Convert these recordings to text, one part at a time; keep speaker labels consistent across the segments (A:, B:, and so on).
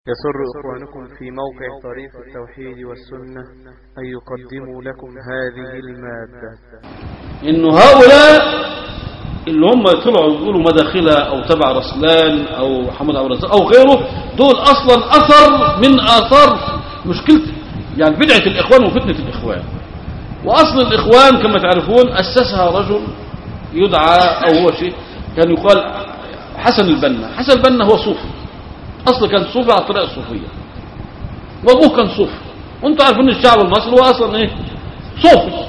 A: يسر إخوانكم في موقع طريق التوحيد والسنة أن يقدموا لكم هذه المادة
B: انه هؤلاء اللي هم طلعوا يقولوا مداخلة او تبع رسلان او محمد عبد الرزاق او غيره دول اصلا اثر من اثار مشكلة يعني بدعة الاخوان وفتنة الاخوان واصل الاخوان كما تعرفون اسسها رجل يدعى او هو شيء كان يقال حسن البنا حسن البنا هو صوفي اصله كان صوفي على الطريقة الصوفية وابوه كان صوفي وانتم عارفين الشعب المصري هو اصلا ايه صوفي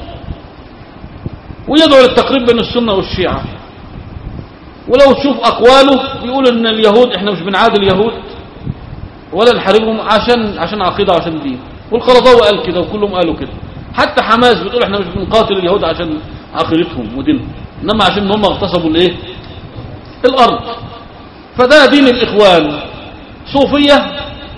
B: ويدعو للتقريب بين السنة والشيعة ولو تشوف أقواله بيقول إن اليهود إحنا مش بنعادي اليهود ولا نحاربهم عشان عشان عقيدة وعشان دين والقرضاوي قال كده وكلهم قالوا كده حتى حماس بتقول إحنا مش بنقاتل اليهود عشان عقيدتهم ودينهم إنما عشان هم اغتصبوا الإيه الأرض فده دين الإخوان صوفية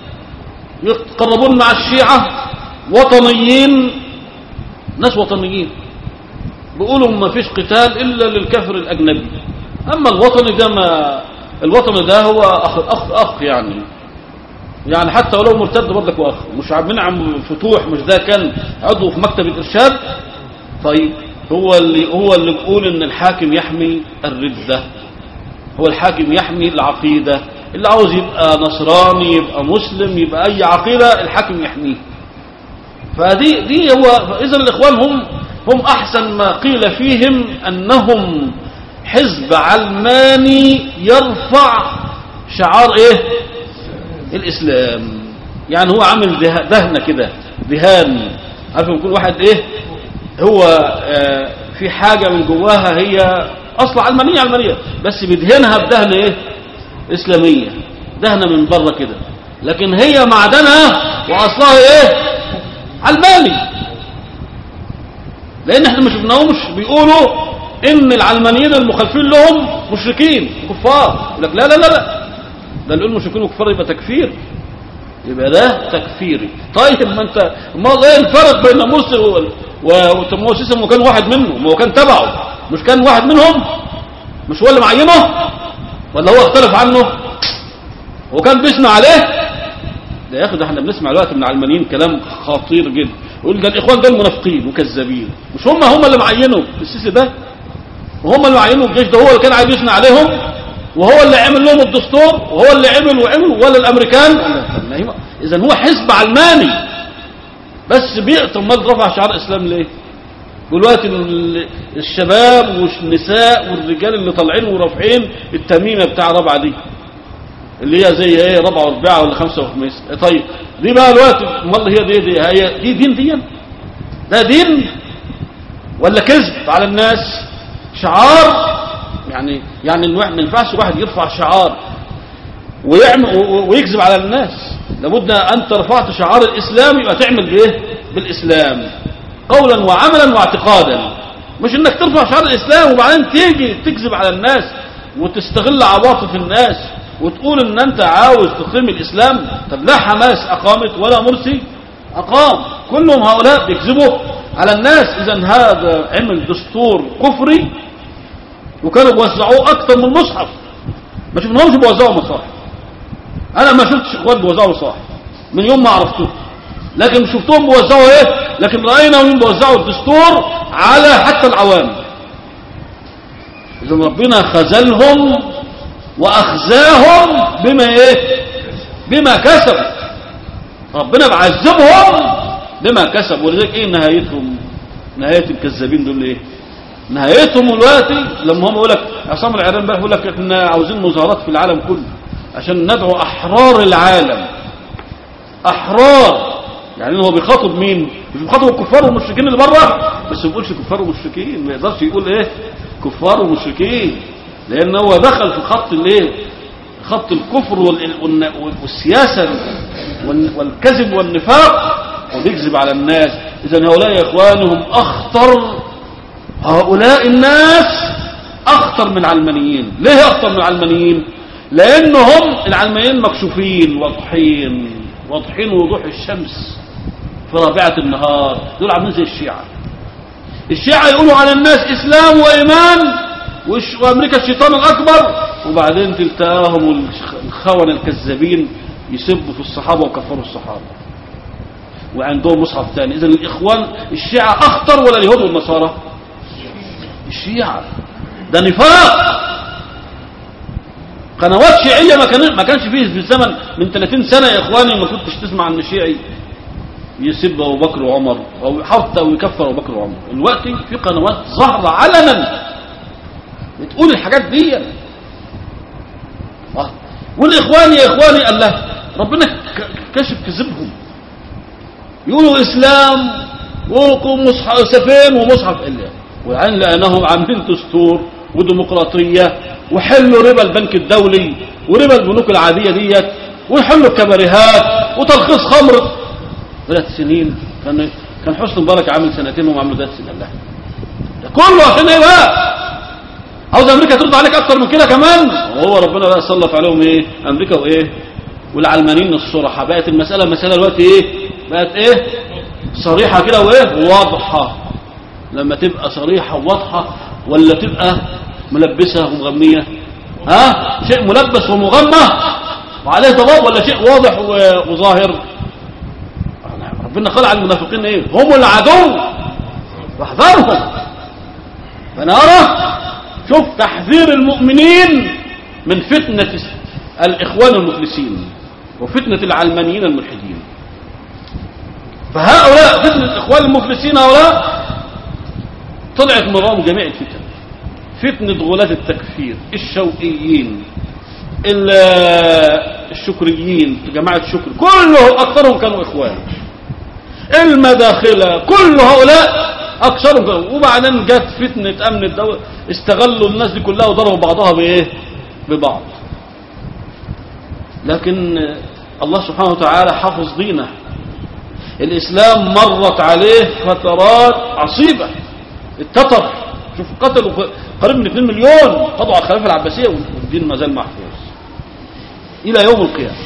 B: يتقربون مع الشيعة وطنيين ناس وطنيين بيقولوا ما فيش قتال إلا للكفر الأجنبي أما الوطني ده ما الوطني ده هو أخ أخ, أخ يعني يعني حتى ولو مرتد برضك وأخ مش عبد منعم فتوح مش ده كان عضو في مكتب الإرشاد طيب هو اللي هو اللي بيقول إن الحاكم يحمي الردة هو الحاكم يحمي العقيدة اللي عاوز يبقى نصراني يبقى مسلم يبقى أي عقيدة الحاكم يحميه فدي دي هو إذا الإخوان هم هم أحسن ما قيل فيهم أنهم حزب علماني يرفع شعار إيه الإسلام يعني هو عامل دهنة كده دهان عارف يكون واحد إيه هو آه في حاجة من جواها هي أصلا علمانية علمانية بس بيدهنها بدهنة إيه إسلامية دهنة من بره كده لكن هي معدنها وأصلها إيه علماني لان احنا ما شفناهمش بيقولوا ان العلمانيين المخالفين لهم مشركين كفار يقول لك لا لا لا لا ده اللي يقول مشركين وكفار يبقى تكفير يبقى ده تكفيري طيب ما انت ما ايه الفرق بين مرسي ومو سيسي ما كان واحد منه ما هو كان تبعه مش كان واحد منهم مش هو اللي معينه ولا هو اختلف عنه هو كان بيسمع عليه ده يا اخي ده احنا بنسمع دلوقتي من العلمانيين كلام خطير جدا يقول ده الاخوان دول منافقين وكذابين مش هم هم اللي معينوا السيسي ده وهم اللي معينوا الجيش ده هو اللي كان عايز يثني عليهم وهو اللي عمل لهم الدستور وهو اللي عمل وعمل ولا الامريكان اذا هو حزب علماني بس بيقتل ما رفع شعار الاسلام ليه دلوقتي الشباب والنساء والرجال اللي طالعين ورافعين التميمه بتاع رابعه دي اللي هي زي ايه رابعه ورباعه ولا خمسه وخميس طيب دي بقى الوقت امال هي دي, دي هي دي دين دي ده دين ولا كذب على الناس شعار يعني يعني ما ينفعش واحد يرفع شعار ويعمل ويكذب على الناس لابد انت رفعت شعار الاسلام يبقى تعمل بايه بالاسلام قولا وعملا واعتقادا مش انك ترفع شعار الاسلام وبعدين تيجي تكذب على الناس وتستغل عواطف الناس وتقول ان انت عاوز تقيم الاسلام طب لا حماس اقامت ولا مرسي اقام كلهم هؤلاء بيكذبوا على الناس اذا هذا عمل دستور كفري وكانوا بيوزعوه اكثر من المصحف ما شفناهمش بيوزعوا مصاحف انا ما شفتش اخوان بيوزعوا مصاحف من يوم ما عرفتهم لكن شفتهم بيوزعوا ايه لكن رايناهم بيوزعوا الدستور على حتى العوام اذا ربنا خذلهم واخزاهم بما ايه بما كسبوا ربنا بعذبهم بما كسبوا ولذلك ايه نهايتهم نهايه الكذابين دول ايه نهايتهم دلوقتي لما هم يقول لك عصام العران بقى يقول لك احنا عاوزين مظاهرات في العالم كله عشان ندعو احرار العالم احرار يعني هو بيخاطب مين مش بيخاطب الكفار والمشركين اللي بره بس ما بيقولش كفار ومشركين ما يقدرش يقول ايه كفار ومشركين لان هو دخل في خط الايه خط الكفر والسياسه والكذب والنفاق وبيكذب على الناس اذا هؤلاء اخوانهم اخطر هؤلاء الناس اخطر من العلمانيين ليه اخطر من العلمانيين لانهم العلمانيين مكشوفين واضحين واضحين وضوح الشمس في رابعه النهار دول عاملين زي الشيعه الشيعه يقولوا على الناس اسلام وايمان وامريكا الشيطان الاكبر وبعدين تلتقاهم الخونه الكذابين يسبوا في الصحابة وكفروا الصحابة وعندهم مصحف ثاني إذا الإخوان الشيعة أخطر ولا اليهود والنصارى الشيعة ده نفاق قنوات شيعية ما كان ما كانش فيه في الزمن من 30 سنة يا إخواني ما كنتش تسمع عن شيعي يسب أبو بكر وعمر أو حتى يكفر أبو بكر وعمر دلوقتي في قنوات ظاهرة علنا بتقول الحاجات دي آه. والإخوان يا إخواني قال له ربنا ك- كشف كذبهم يقولوا إسلام ويقولوا مصحف سفين ومصحف إلا وعن لأنهم عاملين دستور وديمقراطية وحلوا ربا البنك الدولي وربا البنوك العادية ديت ويحلوا الكباريهات وترخيص خمر ثلاث سنين كان كان حسن مبارك عامل سنتين وهم عملوا ثلاث سنين الله ده كله عشان ايه بقى عاوز امريكا ترد عليك اكتر من كده كمان وهو ربنا بقى سلط عليهم ايه امريكا وايه والعلمانيين الصرحة بقت المسألة مسألة دلوقتي ايه بقت ايه صريحة كده وايه واضحة لما تبقى صريحة وواضحة ولا تبقى ملبسة ومغمية ها شيء ملبس ومغمى وعليه ضباب ولا شيء واضح و- وظاهر ربنا قال على المنافقين ايه هم العدو واحذرهم فنرى شوف تحذير المؤمنين من فتنة الإخوان المفلسين وفتنة العلمانيين الملحدين فهؤلاء فتنة الإخوان المفلسين هؤلاء طلعت مرام جميع الفتن فتنة غلاة التكفير الشوقيين ال- الشكريين جماعة الشكر كله أكثرهم كانوا إخوان المداخلة كل هؤلاء أكثرهم كانوا وبعدين جت فتنة أمن الدولة استغلوا الناس دي كلها وضربوا بعضها بإيه ببعض لكن الله سبحانه وتعالى حفظ دينه الإسلام مرت عليه فترات عصيبة التتر شوف قتلوا قريب من 2 مليون قضوا على الخلافة العباسية والدين ما زال محفوظ إلى يوم القيامة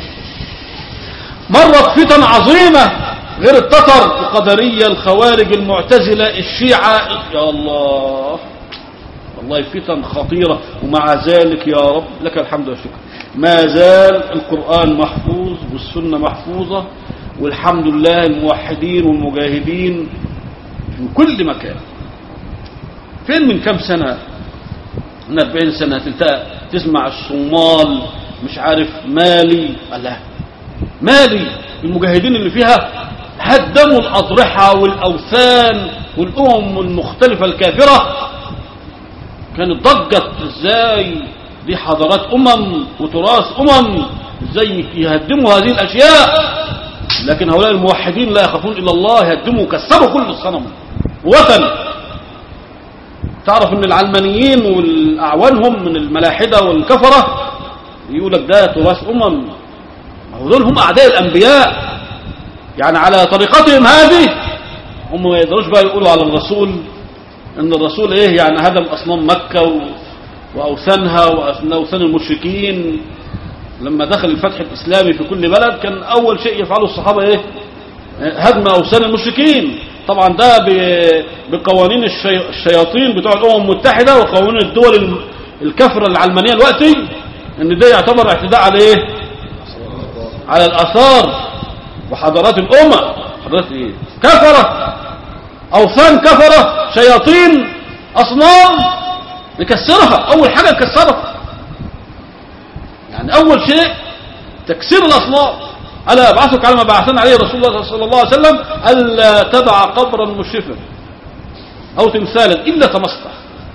B: مرت فتن عظيمة غير التتر القدرية الخوارج المعتزلة الشيعة يا الله والله فتن خطيرة ومع ذلك يا رب لك الحمد والشكر ما زال القرآن محفوظ والسنة محفوظة والحمد لله الموحدين والمجاهدين في كل مكان فين من كم سنة من 40 سنة تلتقى تسمع الصومال مش عارف مالي الله مالي المجاهدين اللي فيها هدموا الأضرحة والأوثان والأمم المختلفة الكافرة كانت ضجت ازاي دي حضارات أمم وتراث أمم ازاي يهدموا هذه الأشياء لكن هؤلاء الموحدين لا يخافون إلا الله يهدموا وكسروا كل الصنم وطن تعرف ان العلمانيين والاعوانهم من الملاحدة والكفرة يقول لك ده تراث امم دول هم اعداء الانبياء يعني على طريقتهم هذه هم ما يقدروش بقى يقولوا على الرسول ان الرسول ايه يعني هدم اصنام مكة و... واوثانها واوثان المشركين لما دخل الفتح الاسلامي في كل بلد كان اول شيء يفعله الصحابة ايه هدم اوثان المشركين طبعا ده ب- بقوانين الشي... الشياطين بتوع الامم المتحدة وقوانين الدول الم- الكفرة العلمانية الوقتي ان ده يعتبر اعتداء على ايه على الاثار وحضارات الامة حضارات ايه كفرة اوثان كفرة شياطين اصنام نكسرها اول حاجة نكسرها يعني اول شيء تكسير الاصنام الا ابعثك على ما بعثنا عليه رسول الله صلى الله عليه وسلم الا تدع قبرا مشرفا او تمثالا الا تمسطح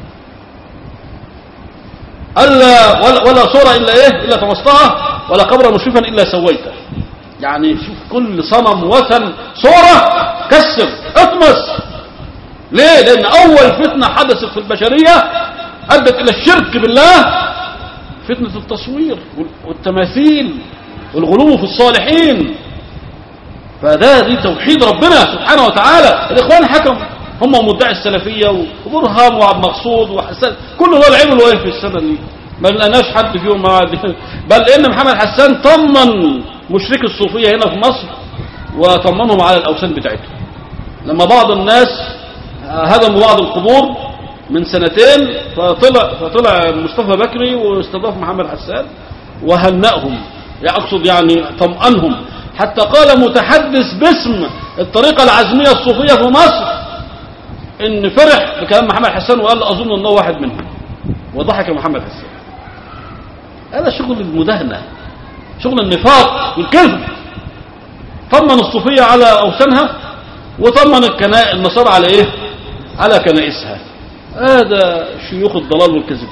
B: الا ولا, ولا صوره الا ايه الا تمسطها ولا قبرا مشرفا الا سويته يعني شوف كل صنم وثن صوره كسر اطمس ليه لان اول فتنه حدثت في البشريه ادت الى الشرك بالله فتنه التصوير والتماثيل والغلو في الصالحين فده دي توحيد ربنا سبحانه وتعالى الاخوان حكموا هم مدعي السلفيه وبرهام وعبد مقصود وحسان كل دول عملوا ايه في السنه دي ما لقناش حد فيهم مع بل ان محمد حسان طمن مشركي الصوفيه هنا في مصر وطمنهم على الاوثان بتاعتهم لما بعض الناس هدموا بعض القبور من سنتين فطلع فطلع مصطفى بكري واستضاف محمد حسان وهنأهم يعني أقصد يعني طمأنهم حتى قال متحدث باسم الطريقة العزمية الصوفية في مصر ان فرح بكلام محمد حسان وقال اظن انه واحد منهم وضحك محمد حسان هذا شغل المداهنة شغل النفاق والكذب طمن الصوفية على أوثانها وطمن الكنائس النصارى على إيه على كنائسها هذا شيوخ الضلال والكذب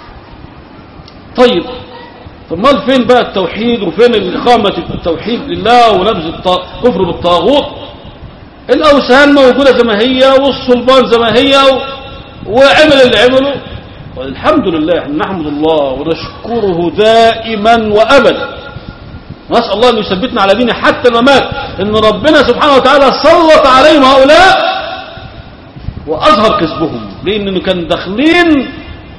B: طيب طب مال فين بقى التوحيد وفين إقامة التوحيد لله ونبذ الكفر بالطاغوت الأوثان موجودة زي ما هي والصلبان زي ما هي وعمل اللي عمله والحمد لله نحمد الله ونشكره دائما وأبدا نسأل الله أن يثبتنا على دينه حتى الممات إن ربنا سبحانه وتعالى سلط عليهم هؤلاء وأظهر كذبهم لأنه كان داخلين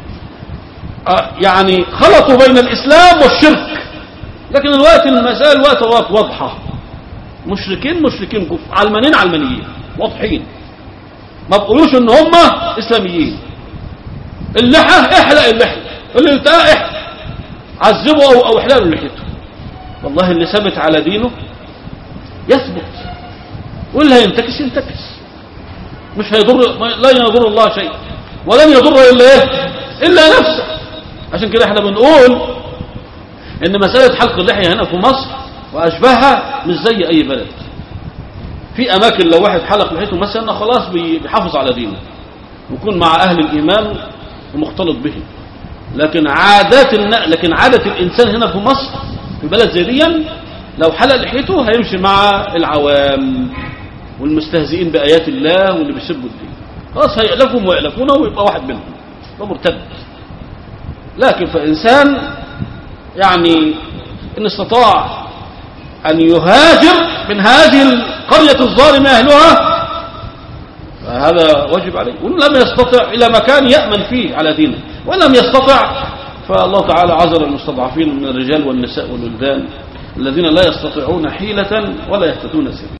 B: يعني خلطوا بين الإسلام والشرك لكن الوقت المسائل الوقت واضحة مشركين مشركين كفر علمانين علمانيين واضحين ما بقولوش ان هم اسلاميين اللحى احلق اللحية اللي التقى احلق عذبه او, أو احلقوا لحيته والله اللي ثبت على دينه يثبت واللي هينتكس ينتكس مش هيضر لا يضر الله شيء ولن يضر الا ايه الا نفسه عشان كده احنا بنقول ان مسألة حلق اللحية هنا في مصر واشباهها مش زي اي بلد في اماكن لو واحد حلق لحيته مثلا خلاص بيحافظ على دينه ويكون مع اهل الايمان ومختلط بهم لكن عادات لكن عادة الانسان هنا في مصر في بلد زي دي لو حلق لحيته هيمشي مع العوام والمستهزئين بآيات الله واللي بيسبوا الدين خلاص هيألفهم ويألفونه ويبقى واحد منهم ده مرتد لكن فإنسان يعني إن استطاع أن يهاجر من هذه القرية الظالمة أهلها فهذا واجب عليه وإن لم يستطع إلى مكان يأمن فيه على دينه وإن لم يستطع فالله تعالى عذر المستضعفين من الرجال والنساء والولدان الذين لا يستطيعون حيلة ولا يهتدون سبيلا